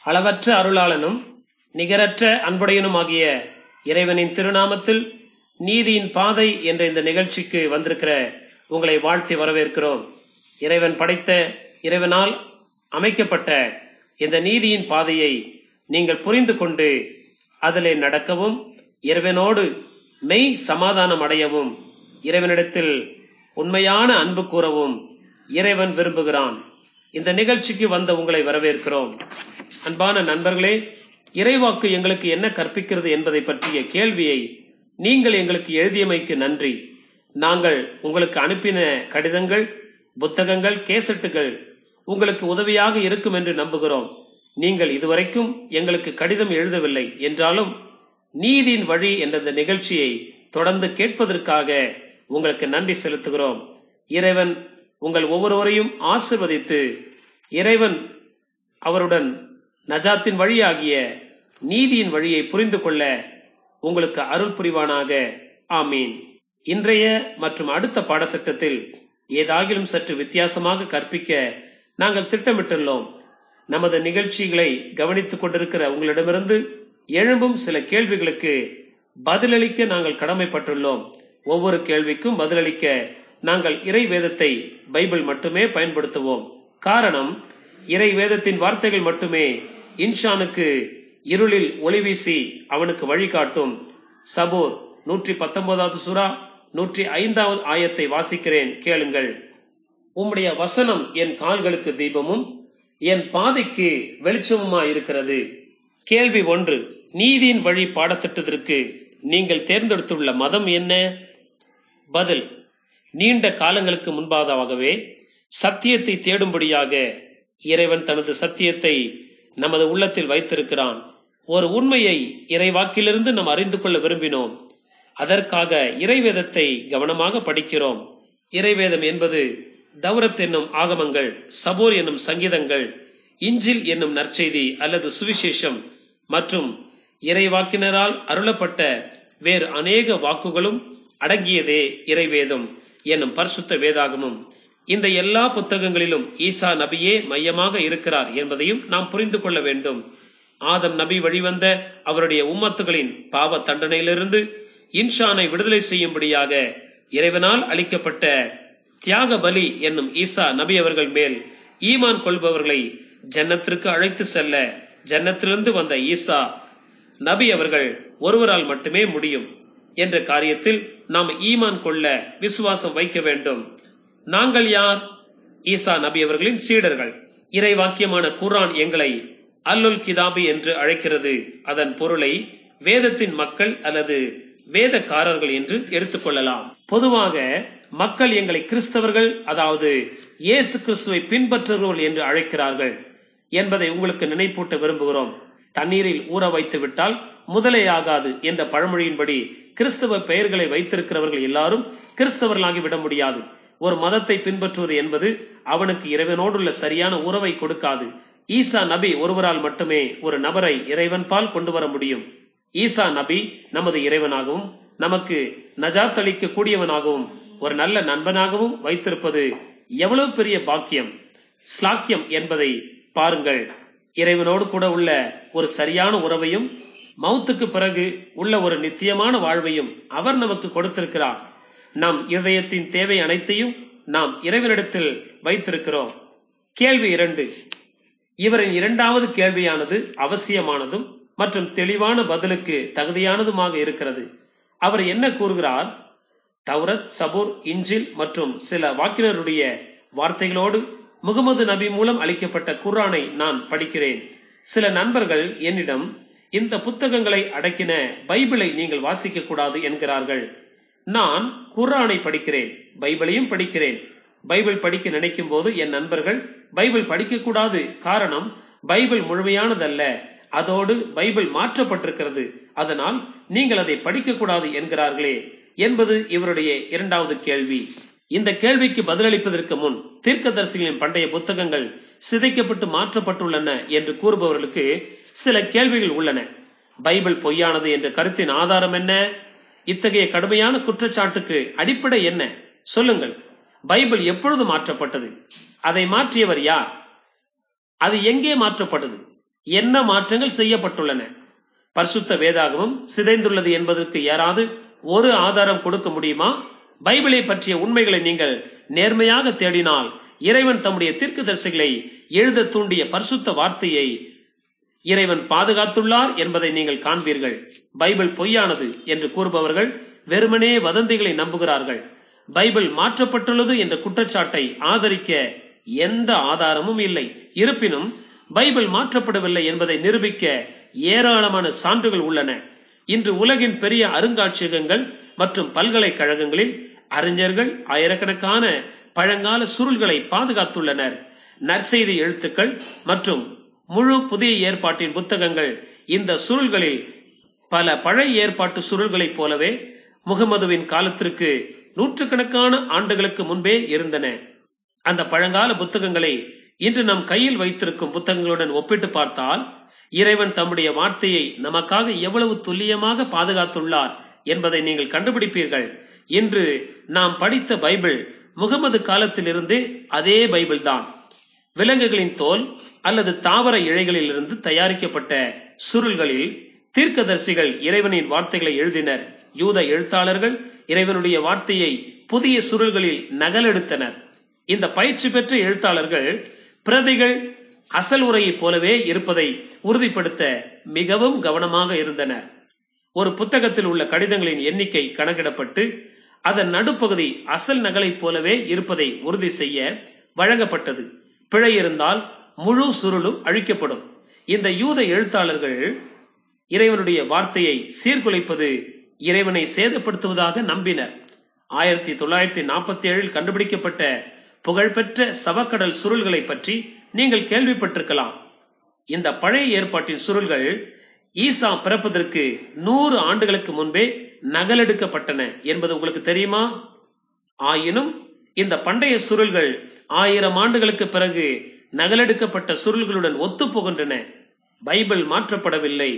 அளவற்ற அருளாளனும் நிகரற்ற அன்புடையனுமாகிய இறைவனின் திருநாமத்தில் நீதியின் பாதை என்ற இந்த நிகழ்ச்சிக்கு வந்திருக்கிற உங்களை வாழ்த்தி வரவேற்கிறோம் இறைவன் படைத்த இறைவனால் அமைக்கப்பட்ட இந்த நீதியின் பாதையை நீங்கள் புரிந்து கொண்டு அதிலே நடக்கவும் இறைவனோடு மெய் சமாதானம் அடையவும் இறைவனிடத்தில் உண்மையான அன்பு கூறவும் இறைவன் விரும்புகிறான் இந்த நிகழ்ச்சிக்கு வந்த உங்களை வரவேற்கிறோம் அன்பான நண்பர்களே இறைவாக்கு எங்களுக்கு என்ன கற்பிக்கிறது என்பதை பற்றிய கேள்வியை நீங்கள் எங்களுக்கு எழுதியமைக்கு நன்றி நாங்கள் உங்களுக்கு அனுப்பின கடிதங்கள் புத்தகங்கள் கேசட்டுகள் உங்களுக்கு உதவியாக இருக்கும் என்று நம்புகிறோம் நீங்கள் இதுவரைக்கும் எங்களுக்கு கடிதம் எழுதவில்லை என்றாலும் நீதியின் வழி என்ற இந்த நிகழ்ச்சியை தொடர்ந்து கேட்பதற்காக உங்களுக்கு நன்றி செலுத்துகிறோம் இறைவன் உங்கள் ஒவ்வொருவரையும் ஆசிர்வதித்து இறைவன் அவருடன் நஜாத்தின் வழியாகிய நீதியின் வழியை புரிந்து கொள்ள உங்களுக்கு அருள் புரிவானாக ஆமீன் இன்றைய மற்றும் அடுத்த பாடத்திட்டத்தில் ஏதாகிலும் சற்று வித்தியாசமாக கற்பிக்க நாங்கள் திட்டமிட்டுள்ளோம் நமது நிகழ்ச்சிகளை கவனித்துக் கொண்டிருக்கிற உங்களிடமிருந்து எழும்பும் சில கேள்விகளுக்கு பதிலளிக்க நாங்கள் கடமைப்பட்டுள்ளோம் ஒவ்வொரு கேள்விக்கும் பதிலளிக்க நாங்கள் இறை வேதத்தை பைபிள் மட்டுமே பயன்படுத்துவோம் காரணம் இறை வேதத்தின் வார்த்தைகள் மட்டுமே இன்ஷானுக்கு இருளில் ஒளி வீசி அவனுக்கு வழிகாட்டும் சபூர் நூற்றி பத்தொன்பதாவது சுறா நூற்றி ஐந்தாவது ஆயத்தை வாசிக்கிறேன் கேளுங்கள் உம்முடைய வசனம் என் கால்களுக்கு தீபமும் என் பாதைக்கு வெளிச்சமுமா இருக்கிறது கேள்வி ஒன்று நீதியின் வழி பாடத்திட்டத்திற்கு நீங்கள் தேர்ந்தெடுத்துள்ள மதம் என்ன பதில் நீண்ட காலங்களுக்கு முன்பாகவே சத்தியத்தை தேடும்படியாக இறைவன் தனது சத்தியத்தை நமது உள்ளத்தில் வைத்திருக்கிறான் ஒரு உண்மையை இறைவாக்கிலிருந்து நாம் அறிந்து கொள்ள விரும்பினோம் அதற்காக இறைவேதத்தை கவனமாக படிக்கிறோம் இறைவேதம் என்பது தௌரத் என்னும் ஆகமங்கள் சபோர் என்னும் சங்கீதங்கள் இஞ்சில் என்னும் நற்செய்தி அல்லது சுவிசேஷம் மற்றும் இறைவாக்கினரால் அருளப்பட்ட வேறு அநேக வாக்குகளும் அடங்கியதே இறைவேதம் என்னும் பரிசுத்த வேதாகமும் இந்த எல்லா புத்தகங்களிலும் ஈசா நபியே மையமாக இருக்கிறார் என்பதையும் நாம் புரிந்து கொள்ள வேண்டும் ஆதம் நபி வழிவந்த அவருடைய உம்மத்துகளின் பாவ தண்டனையிலிருந்து இன்ஷானை விடுதலை செய்யும்படியாக இறைவனால் அளிக்கப்பட்ட தியாக பலி என்னும் ஈசா நபி அவர்கள் மேல் ஈமான் கொள்பவர்களை ஜன்னத்திற்கு அழைத்து செல்ல ஜன்னத்திலிருந்து வந்த ஈசா நபி அவர்கள் ஒருவரால் மட்டுமே முடியும் என்ற காரியத்தில் நாம் ஈமான் கொள்ள விசுவாசம் வைக்க வேண்டும் நாங்கள் யார் ஈசா நபி அவர்களின் சீடர்கள் இறை வாக்கியமான குரான் எங்களை அல்லுல் கிதாபி என்று அழைக்கிறது அதன் பொருளை வேதத்தின் மக்கள் அல்லது வேதக்காரர்கள் என்று எடுத்துக்கொள்ளலாம் பொதுவாக மக்கள் எங்களை கிறிஸ்தவர்கள் அதாவது இயேசு கிறிஸ்துவை பின்பற்றுகிறவர்கள் என்று அழைக்கிறார்கள் என்பதை உங்களுக்கு நினைப்பூட்ட விரும்புகிறோம் தண்ணீரில் ஊற வைத்து விட்டால் முதலே ஆகாது என்ற பழமொழியின்படி கிறிஸ்தவ பெயர்களை வைத்திருக்கிறவர்கள் எல்லாரும் கிறிஸ்தவர்களாகி விட முடியாது ஒரு மதத்தை பின்பற்றுவது என்பது அவனுக்கு இறைவனோடுள்ள சரியான உறவை கொடுக்காது ஈசா நபி ஒருவரால் மட்டுமே ஒரு நபரை இறைவன் பால் கொண்டு வர முடியும் ஈசா நபி நமது இறைவனாகவும் நமக்கு நஜாத் அளிக்க கூடியவனாகவும் ஒரு நல்ல நண்பனாகவும் வைத்திருப்பது எவ்வளவு பெரிய பாக்கியம் ஸ்லாக்கியம் என்பதை பாருங்கள் இறைவனோடு கூட உள்ள ஒரு சரியான உறவையும் மௌத்துக்கு பிறகு உள்ள ஒரு நித்தியமான வாழ்வையும் அவர் நமக்கு கொடுத்திருக்கிறார் நம் இதயத்தின் தேவை அனைத்தையும் நாம் இறைவனிடத்தில் வைத்திருக்கிறோம் கேள்வி இரண்டு இவரின் இரண்டாவது கேள்வியானது அவசியமானதும் மற்றும் தெளிவான பதிலுக்கு தகுதியானதுமாக இருக்கிறது அவர் என்ன கூறுகிறார் தௌரத் சபூர் இஞ்சில் மற்றும் சில வாக்கினருடைய வார்த்தைகளோடு முகமது நபி மூலம் அளிக்கப்பட்ட குர்ஆனை நான் படிக்கிறேன் சில நண்பர்கள் என்னிடம் இந்த புத்தகங்களை அடக்கின பைபிளை நீங்கள் வாசிக்க கூடாது என்கிறார்கள் நான் குர்ஆனை படிக்கிறேன் பைபிளையும் படிக்கிறேன் பைபிள் படிக்க நினைக்கும் போது என் நண்பர்கள் பைபிள் படிக்க கூடாது காரணம் பைபிள் முழுமையானதல்ல அதோடு பைபிள் மாற்றப்பட்டிருக்கிறது அதனால் நீங்கள் அதை படிக்க கூடாது என்கிறார்களே என்பது இவருடைய இரண்டாவது கேள்வி இந்த கேள்விக்கு பதிலளிப்பதற்கு முன் தீர்க்கதரிசிகளின் பண்டைய புத்தகங்கள் சிதைக்கப்பட்டு மாற்றப்பட்டுள்ளன என்று கூறுபவர்களுக்கு சில கேள்விகள் உள்ளன பைபிள் பொய்யானது என்ற கருத்தின் ஆதாரம் என்ன இத்தகைய கடுமையான குற்றச்சாட்டுக்கு அடிப்படை என்ன சொல்லுங்கள் பைபிள் எப்பொழுது மாற்றப்பட்டது அதை மாற்றியவர் யார் அது எங்கே மாற்றப்பட்டது என்ன மாற்றங்கள் செய்யப்பட்டுள்ளன பரிசுத்த வேதாகமம் சிதைந்துள்ளது என்பதற்கு யாராவது ஒரு ஆதாரம் கொடுக்க முடியுமா பைபிளை பற்றிய உண்மைகளை நீங்கள் நேர்மையாக தேடினால் இறைவன் தம்முடைய தீர்க்கதரிசிகளை எழுத தூண்டிய பரிசுத்த வார்த்தையை இறைவன் பாதுகாத்துள்ளார் என்பதை நீங்கள் காண்பீர்கள் பைபிள் பொய்யானது என்று கூறுபவர்கள் வெறுமனே வதந்திகளை நம்புகிறார்கள் பைபிள் மாற்றப்பட்டுள்ளது என்ற குற்றச்சாட்டை ஆதரிக்க எந்த ஆதாரமும் இல்லை இருப்பினும் பைபிள் மாற்றப்படவில்லை என்பதை நிரூபிக்க ஏராளமான சான்றுகள் உள்ளன இன்று உலகின் பெரிய அருங்காட்சியகங்கள் மற்றும் பல்கலைக்கழகங்களில் அறிஞர்கள் ஆயிரக்கணக்கான பழங்கால சுருள்களை பாதுகாத்துள்ளனர் நற்செய்தி எழுத்துக்கள் மற்றும் முழு புதிய ஏற்பாட்டின் புத்தகங்கள் இந்த சுருள்களில் பல பழைய ஏற்பாட்டு சுருள்களைப் போலவே முகமதுவின் காலத்திற்கு நூற்றுக்கணக்கான ஆண்டுகளுக்கு முன்பே இருந்தன அந்த பழங்கால புத்தகங்களை இன்று நம் கையில் வைத்திருக்கும் புத்தகங்களுடன் ஒப்பிட்டு பார்த்தால் இறைவன் தம்முடைய வார்த்தையை நமக்காக எவ்வளவு துல்லியமாக பாதுகாத்துள்ளார் என்பதை நீங்கள் கண்டுபிடிப்பீர்கள் இன்று நாம் படித்த பைபிள் முகமது காலத்திலிருந்தே அதே பைபிள் தான் விலங்குகளின் தோல் அல்லது தாவர இழைகளில் இருந்து தயாரிக்கப்பட்ட சுருள்களில் தீர்க்கதரிசிகள் இறைவனின் வார்த்தைகளை எழுதினர் யூத எழுத்தாளர்கள் இறைவனுடைய வார்த்தையை புதிய சுருள்களில் நகலெடுத்தனர் இந்த பயிற்சி பெற்ற எழுத்தாளர்கள் பிரதிகள் அசல் உரையைப் போலவே இருப்பதை உறுதிப்படுத்த மிகவும் கவனமாக இருந்தனர் ஒரு புத்தகத்தில் உள்ள கடிதங்களின் எண்ணிக்கை கணக்கிடப்பட்டு அதன் நடுப்பகுதி அசல் நகலைப் போலவே இருப்பதை உறுதி செய்ய வழங்கப்பட்டது பிழை இருந்தால் முழு சுருளும் அழிக்கப்படும் இந்த யூத எழுத்தாளர்கள் இறைவனுடைய வார்த்தையை சீர்குலைப்பது இறைவனை சேதப்படுத்துவதாக நம்பினர் ஆயிரத்தி தொள்ளாயிரத்தி நாற்பத்தி ஏழில் கண்டுபிடிக்கப்பட்ட புகழ்பெற்ற சவக்கடல் சுருள்களை பற்றி நீங்கள் கேள்விப்பட்டிருக்கலாம் இந்த பழைய ஏற்பாட்டின் சுருள்கள் ஈசா பிறப்பதற்கு நூறு ஆண்டுகளுக்கு முன்பே நகலெடுக்கப்பட்டன என்பது உங்களுக்கு தெரியுமா ஆயினும் இந்த பண்டைய சுருள்கள் ஆயிரம் ஆண்டுகளுக்கு பிறகு நகலெடுக்கப்பட்ட சுருள்களுடன் ஒத்துப்போகின்றன பைபிள் மாற்றப்படவில்லை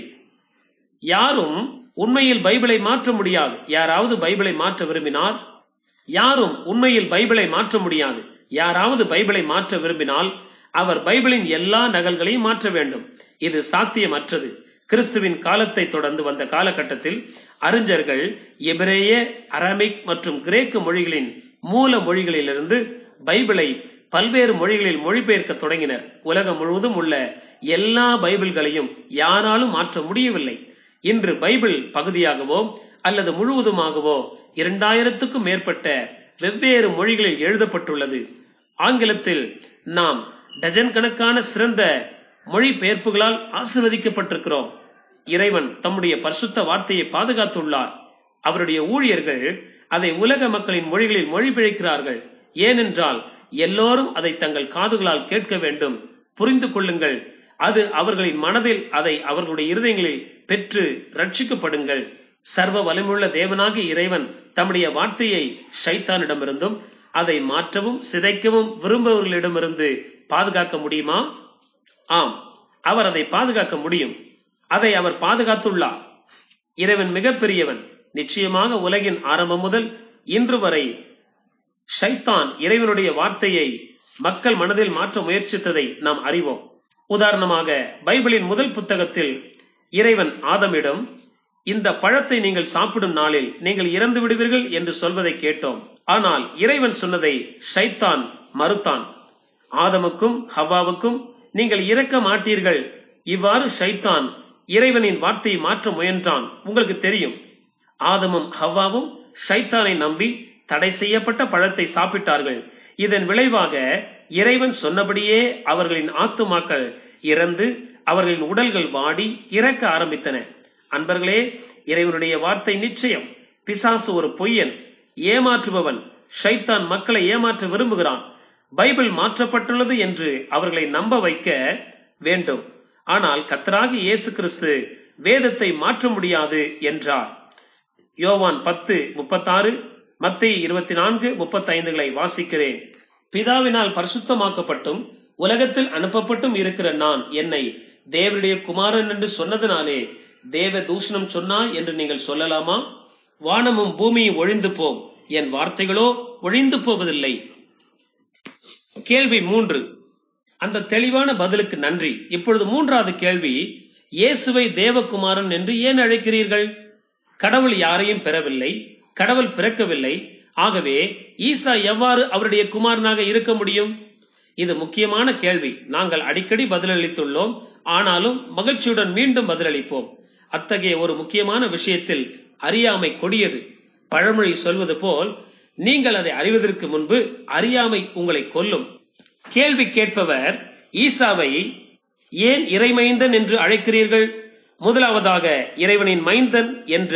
யாரும் உண்மையில் பைபிளை மாற்ற முடியாது யாராவது பைபிளை மாற்ற விரும்பினார் யாரும் உண்மையில் பைபிளை மாற்ற முடியாது யாராவது பைபிளை மாற்ற விரும்பினால் அவர் பைபிளின் எல்லா நகல்களையும் மாற்ற வேண்டும் இது சாத்தியமற்றது கிறிஸ்துவின் காலத்தை தொடர்ந்து வந்த காலகட்டத்தில் அறிஞர்கள் எபிரேய அரமிக் மற்றும் கிரேக்க மொழிகளின் மூல மொழிகளிலிருந்து பைபிளை பல்வேறு மொழிகளில் மொழிபெயர்க்க தொடங்கினர் உலகம் முழுவதும் உள்ள எல்லா பைபிள்களையும் யாராலும் மாற்ற முடியவில்லை இன்று பைபிள் பகுதியாகவோ அல்லது முழுவதுமாகவோ இரண்டாயிரத்துக்கும் மேற்பட்ட வெவ்வேறு மொழிகளில் எழுதப்பட்டுள்ளது ஆங்கிலத்தில் நாம் டஜன் கணக்கான சிறந்த மொழிபெயர்ப்புகளால் ஆசிர்வதிக்கப்பட்டிருக்கிறோம் இறைவன் தம்முடைய பரிசுத்த வார்த்தையை பாதுகாத்துள்ளார் அவருடைய ஊழியர்கள் அதை உலக மக்களின் மொழிகளில் மொழிபெயர்க்கிறார்கள் ஏனென்றால் எல்லோரும் அதை தங்கள் காதுகளால் கேட்க வேண்டும் புரிந்து கொள்ளுங்கள் அது அவர்களின் மனதில் அதை அவர்களுடைய இருதயங்களில் பெற்று ரட்சிக்கப்படுங்கள் சர்வ வலிமுள்ள தேவனாகி இறைவன் தம்முடைய வார்த்தையை ஷைத்தானிடமிருந்தும் அதை மாற்றவும் சிதைக்கவும் விரும்புபவர்களிடமிருந்து பாதுகாக்க முடியுமா ஆம் அவர் அதை பாதுகாக்க முடியும் அதை அவர் பாதுகாத்துள்ளார் இறைவன் மிகப்பெரியவன் நிச்சயமாக உலகின் ஆரம்பம் முதல் இன்று வரை ஷைத்தான் இறைவனுடைய வார்த்தையை மக்கள் மனதில் மாற்ற முயற்சித்ததை நாம் அறிவோம் உதாரணமாக பைபிளின் முதல் புத்தகத்தில் இறைவன் ஆதமிடம் இந்த பழத்தை நீங்கள் சாப்பிடும் நாளில் நீங்கள் இறந்து விடுவீர்கள் என்று சொல்வதை கேட்டோம் ஆனால் இறைவன் சொன்னதை ஷைத்தான் மறுத்தான் ஆதமுக்கும் ஹவ்வாவுக்கும் நீங்கள் இறக்க மாட்டீர்கள் இவ்வாறு ஷைத்தான் இறைவனின் வார்த்தையை மாற்ற முயன்றான் உங்களுக்கு தெரியும் ஆதமும் ஹவ்வாவும் ஷைத்தானை நம்பி தடை செய்யப்பட்ட பழத்தை சாப்பிட்டார்கள் இதன் விளைவாக இறைவன் சொன்னபடியே அவர்களின் ஆத்துமாக்கள் இறந்து அவர்களின் உடல்கள் வாடி இறக்க ஆரம்பித்தன அன்பர்களே இறைவனுடைய வார்த்தை நிச்சயம் பிசாசு ஒரு பொய்யன் ஏமாற்றுபவன் ஷைத்தான் மக்களை ஏமாற்ற விரும்புகிறான் பைபிள் மாற்றப்பட்டுள்ளது என்று அவர்களை நம்ப வைக்க வேண்டும் ஆனால் கத்தராகி இயேசு கிறிஸ்து வேதத்தை மாற்ற முடியாது என்றார் யோவான் பத்து முப்பத்தாறு மத்திய இருபத்தி நான்கு முப்பத்தைந்துகளை வாசிக்கிறேன் பிதாவினால் பரிசுத்தமாக்கப்பட்டும் உலகத்தில் அனுப்பப்பட்டும் இருக்கிற நான் என்னை தேவனுடைய குமாரன் என்று சொன்னதினாலே தேவ தூஷணம் சொன்னாய் என்று நீங்கள் சொல்லலாமா வானமும் பூமியும் ஒழிந்து போம் என் வார்த்தைகளோ ஒழிந்து போவதில்லை கேள்வி மூன்று அந்த தெளிவான பதிலுக்கு நன்றி இப்பொழுது மூன்றாவது கேள்வி இயேசுவை தேவகுமாரன் என்று ஏன் அழைக்கிறீர்கள் கடவுள் யாரையும் பெறவில்லை கடவுள் பிறக்கவில்லை ஆகவே ஈசா எவ்வாறு அவருடைய குமாரனாக இருக்க முடியும் இது முக்கியமான கேள்வி நாங்கள் அடிக்கடி பதிலளித்துள்ளோம் ஆனாலும் மகிழ்ச்சியுடன் மீண்டும் பதிலளிப்போம் அத்தகைய ஒரு முக்கியமான விஷயத்தில் அறியாமை கொடியது பழமொழி சொல்வது போல் நீங்கள் அதை அறிவதற்கு முன்பு அறியாமை உங்களை கொல்லும் கேள்வி கேட்பவர் ஈசாவை ஏன் இறைமைந்தன் என்று அழைக்கிறீர்கள் முதலாவதாக இறைவனின் மைந்தன் என்ற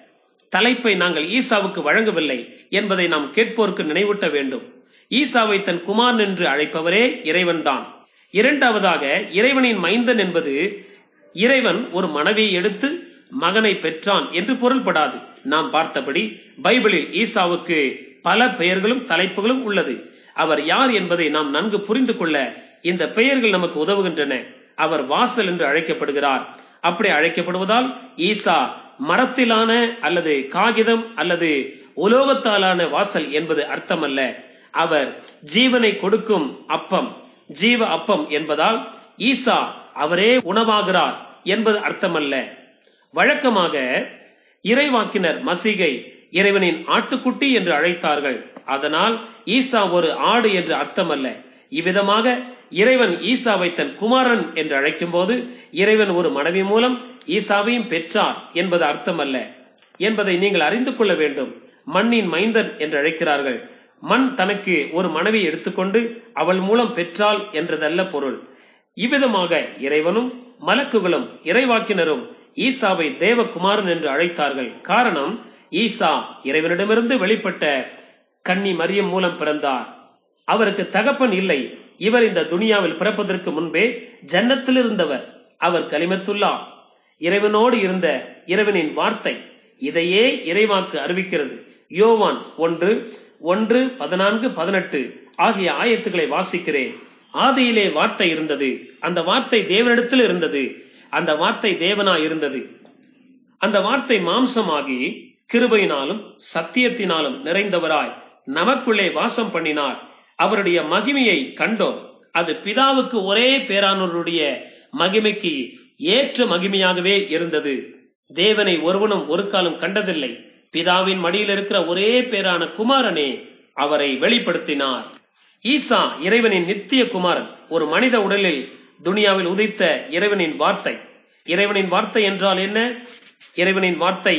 தலைப்பை நாங்கள் ஈசாவுக்கு வழங்கவில்லை என்பதை நாம் கேட்போருக்கு நினைவூட்ட வேண்டும் ஈசாவை தன் குமாரன் என்று அழைப்பவரே இறைவன்தான் இரண்டாவதாக இறைவனின் மைந்தன் என்பது இறைவன் ஒரு மனைவியை எடுத்து மகனை பெற்றான் என்று பொருள்படாது நாம் பார்த்தபடி பைபிளில் ஈசாவுக்கு பல பெயர்களும் தலைப்புகளும் உள்ளது அவர் யார் என்பதை நாம் நன்கு புரிந்து கொள்ள இந்த பெயர்கள் நமக்கு உதவுகின்றன அவர் வாசல் என்று அழைக்கப்படுகிறார் அப்படி அழைக்கப்படுவதால் ஈசா மரத்திலான அல்லது காகிதம் அல்லது உலோகத்தாலான வாசல் என்பது அர்த்தமல்ல அவர் ஜீவனை கொடுக்கும் அப்பம் ஜீவ அப்பம் என்பதால் ஈசா அவரே உணவாகிறார் என்பது அர்த்தமல்ல வழக்கமாக இறைவாக்கினர் மசிகை இறைவனின் ஆட்டுக்குட்டி என்று அழைத்தார்கள் அதனால் ஈசா ஒரு ஆடு என்று அர்த்தமல்ல இவ்விதமாக இறைவன் ஈசாவை தன் குமாரன் என்று அழைக்கும் போது இறைவன் ஒரு மனைவி மூலம் ஈசாவையும் பெற்றார் என்பது அர்த்தமல்ல என்பதை நீங்கள் அறிந்து கொள்ள வேண்டும் மண்ணின் மைந்தன் என்று அழைக்கிறார்கள் மண் தனக்கு ஒரு மனைவி எடுத்துக்கொண்டு அவள் மூலம் பெற்றாள் என்றதல்ல பொருள் இவ்விதமாக இறைவனும் மலக்குகளும் இறைவாக்கினரும் ஈசாவை தேவகுமாரன் என்று அழைத்தார்கள் காரணம் ஈசா இறைவனிடமிருந்து வெளிப்பட்ட கன்னி மரியம் மூலம் பிறந்தார் அவருக்கு தகப்பன் இல்லை இவர் இந்த துனியாவில் பிறப்பதற்கு முன்பே ஜன்னத்தில் இருந்தவர் அவர் கலிமத்துல்லா இறைவனோடு இருந்த இறைவனின் வார்த்தை இதையே இறைவாக்கு அறிவிக்கிறது யோவான் ஒன்று ஒன்று பதினான்கு பதினெட்டு ஆகிய ஆயத்துக்களை வாசிக்கிறேன் ஆதியிலே வார்த்தை இருந்தது அந்த வார்த்தை தேவனிடத்தில் இருந்தது அந்த வார்த்தை தேவனா இருந்தது அந்த வார்த்தை மாம்சமாகி கிருபையினாலும் சத்தியத்தினாலும் நிறைந்தவராய் நமக்குள்ளே வாசம் பண்ணினார் அவருடைய மகிமையை கண்டோம் அது பிதாவுக்கு ஒரே பேரானவருடைய மகிமைக்கு ஏற்ற மகிமையாகவே இருந்தது தேவனை ஒருவனும் ஒரு காலம் கண்டதில்லை பிதாவின் மடியில் இருக்கிற ஒரே பேரான குமாரனே அவரை வெளிப்படுத்தினார் ஈசா இறைவனின் நித்திய குமாரன் ஒரு மனித உடலில் துனியாவில் உதித்த இறைவனின் வார்த்தை இறைவனின் வார்த்தை என்றால் என்ன இறைவனின் வார்த்தை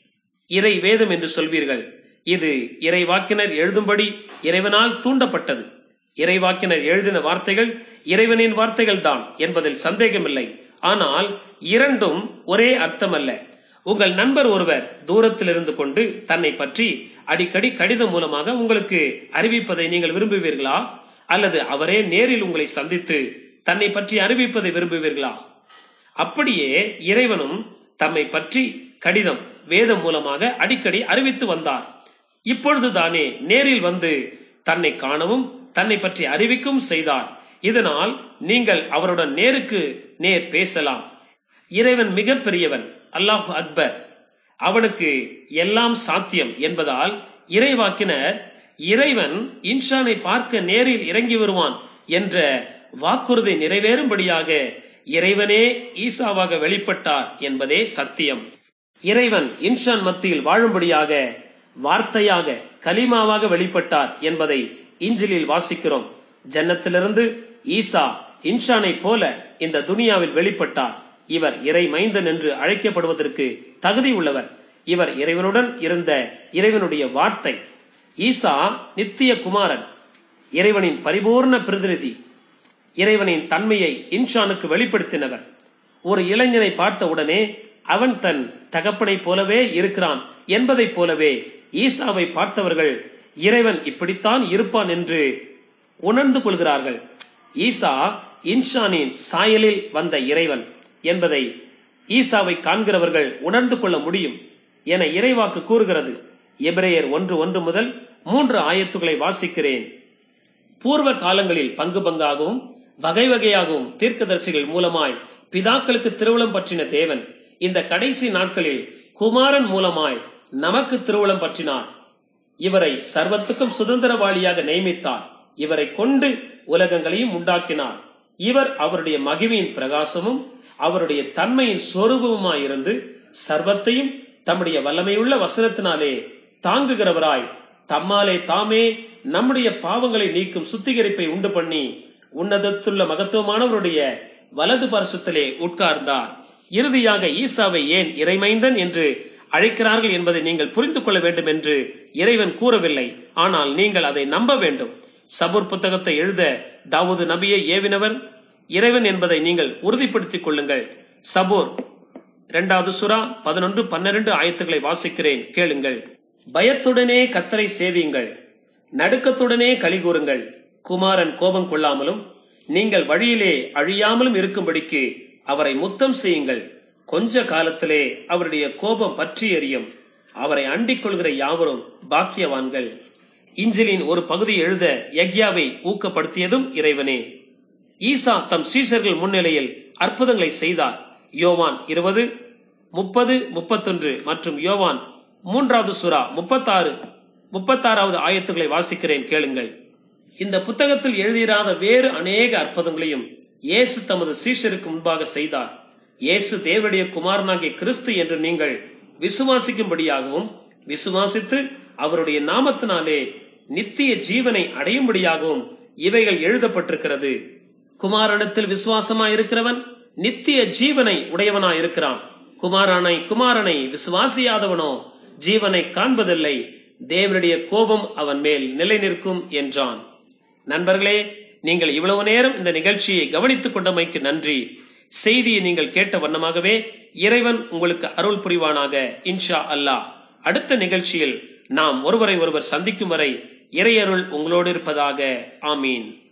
இறை வேதம் என்று சொல்வீர்கள் இது இறைவாக்கினர் எழுதும்படி இறைவனால் தூண்டப்பட்டது இறைவாக்கினர் எழுதின வார்த்தைகள் இறைவனின் வார்த்தைகள் தான் என்பதில் சந்தேகமில்லை ஆனால் இரண்டும் ஒரே அர்த்தமல்ல உங்கள் நண்பர் ஒருவர் தூரத்தில் இருந்து கொண்டு தன்னை பற்றி அடிக்கடி கடிதம் மூலமாக உங்களுக்கு அறிவிப்பதை நீங்கள் விரும்புவீர்களா அல்லது அவரே நேரில் உங்களை சந்தித்து தன்னை பற்றி அறிவிப்பதை விரும்புவீர்களா அப்படியே இறைவனும் தம்மை பற்றி கடிதம் வேதம் மூலமாக அடிக்கடி அறிவித்து வந்தார் இப்பொழுதுதானே நேரில் வந்து தன்னை காணவும் தன்னை பற்றி அறிவிக்கவும் செய்தார் இதனால் நீங்கள் அவருடன் நேருக்கு நேர் பேசலாம் இறைவன் மிக பெரியவன் அல்லாஹ் அக்பர் அவனுக்கு எல்லாம் சாத்தியம் என்பதால் இறைவாக்கினர் இறைவன் இன்ஷானை பார்க்க நேரில் இறங்கி வருவான் என்ற வாக்குறுதி நிறைவேறும்படியாக இறைவனே ஈசாவாக வெளிப்பட்டார் என்பதே சத்தியம் இறைவன் இன்ஷான் மத்தியில் வாழும்படியாக வார்த்தையாக கலிமாவாக வெளிப்பட்டார் என்பதை இஞ்சிலில் வாசிக்கிறோம் ஜன்னத்திலிருந்து ஈசா இன்ஷானை போல இந்த துனியாவில் வெளிப்பட்டார் இவர் இறை மைந்தன் என்று அழைக்கப்படுவதற்கு தகுதி உள்ளவர் இவர் இறைவனுடன் இருந்த இறைவனுடைய வார்த்தை ஈசா நித்திய குமாரன் இறைவனின் பரிபூர்ண பிரதிநிதி இறைவனின் தன்மையை இன்ஷானுக்கு வெளிப்படுத்தினவர் ஒரு இளைஞனை பார்த்த உடனே அவன் தன் தகப்பனைப் போலவே இருக்கிறான் என்பதைப் போலவே ஈசாவை பார்த்தவர்கள் இறைவன் இப்படித்தான் இருப்பான் என்று உணர்ந்து கொள்கிறார்கள் ஈசா இன்ஷானின் சாயலில் வந்த இறைவன் என்பதை ஈசாவை காண்கிறவர்கள் உணர்ந்து கொள்ள முடியும் என இறைவாக்கு கூறுகிறது எபிரேயர் ஒன்று ஒன்று முதல் மூன்று ஆயத்துக்களை வாசிக்கிறேன் பூர்வ காலங்களில் பங்கு பங்காகவும் வகை வகையாகவும் தீர்க்கதரிசிகள் மூலமாய் பிதாக்களுக்கு திருவுளம் பற்றின தேவன் இந்த கடைசி நாட்களில் குமாரன் மூலமாய் நமக்கு திருவுளம் பற்றினார் இவரை சர்வத்துக்கும் சுதந்திரவாளியாக நியமித்தார் இவரை கொண்டு உலகங்களையும் உண்டாக்கினார் இவர் அவருடைய மகிமையின் பிரகாசமும் அவருடைய தன்மையின் சொரூபமுமாயிருந்து சர்வத்தையும் தம்முடைய வல்லமையுள்ள வசனத்தினாலே தாங்குகிறவராய் தம்மாலே தாமே நம்முடைய பாவங்களை நீக்கும் சுத்திகரிப்பை உண்டு பண்ணி உன்னதத்துள்ள மகத்துவமானவருடைய வலது பரிசுத்திலே உட்கார்ந்தார் இறுதியாக ஈசாவை ஏன் இறைமைந்தன் என்று அழைக்கிறார்கள் என்பதை நீங்கள் புரிந்து கொள்ள வேண்டும் என்று இறைவன் கூறவில்லை ஆனால் நீங்கள் அதை நம்ப வேண்டும் சபூர் புத்தகத்தை எழுத தாவூது நபியை ஏவினவர் இறைவன் என்பதை நீங்கள் உறுதிப்படுத்திக் கொள்ளுங்கள் சபூர் இரண்டாவது சுறா பதினொன்று பன்னிரண்டு ஆயத்துக்களை வாசிக்கிறேன் கேளுங்கள் பயத்துடனே கத்தரை சேவியுங்கள் நடுக்கத்துடனே கலி கூறுங்கள் குமாரன் கோபம் கொள்ளாமலும் நீங்கள் வழியிலே அழியாமலும் இருக்கும்படிக்கு அவரை முத்தம் செய்யுங்கள் கொஞ்ச காலத்திலே அவருடைய கோபம் பற்றி எரியும் அவரை அண்டிக் கொள்கிற யாவரும் பாக்கியவான்கள் இஞ்சிலின் ஒரு பகுதி எழுத யக்யாவை ஊக்கப்படுத்தியதும் இறைவனே ஈசா தம் சீஷர்கள் முன்னிலையில் அற்புதங்களை செய்தார் யோவான் இருபது முப்பது முப்பத்தொன்று மற்றும் யோவான் மூன்றாவது சுறா முப்பத்தாறு முப்பத்தாறாவது ஆயத்துக்களை வாசிக்கிறேன் கேளுங்கள் இந்த புத்தகத்தில் எழுதியிராத வேறு அநேக அற்புதங்களையும் இயேசு தமது சீஷருக்கு முன்பாக செய்தார் இயேசு தேவடைய குமாரனாகிய கிறிஸ்து என்று நீங்கள் விசுவாசிக்கும்படியாகவும் விசுவாசித்து அவருடைய நாமத்தினாலே நித்திய ஜீவனை அடையும்படியாகவும் இவைகள் எழுதப்பட்டிருக்கிறது குமாரனத்தில் விசுவாசமாயிருக்கிறவன் நித்திய ஜீவனை உடையவனாயிருக்கிறான் குமாரனை குமாரனை விசுவாசியாதவனோ ஜீவனை காண்பதில்லை தேவனுடைய கோபம் அவன் மேல் நிலை நிற்கும் என்றான் நண்பர்களே நீங்கள் இவ்வளவு நேரம் இந்த நிகழ்ச்சியை கவனித்துக் கொண்டமைக்கு நன்றி செய்தியை நீங்கள் கேட்ட வண்ணமாகவே இறைவன் உங்களுக்கு அருள் புரிவானாக இன்ஷா அல்லாஹ் அடுத்த நிகழ்ச்சியில் நாம் ஒருவரை ஒருவர் சந்திக்கும் வரை இறையருள் உங்களோடு இருப்பதாக ஆமீன்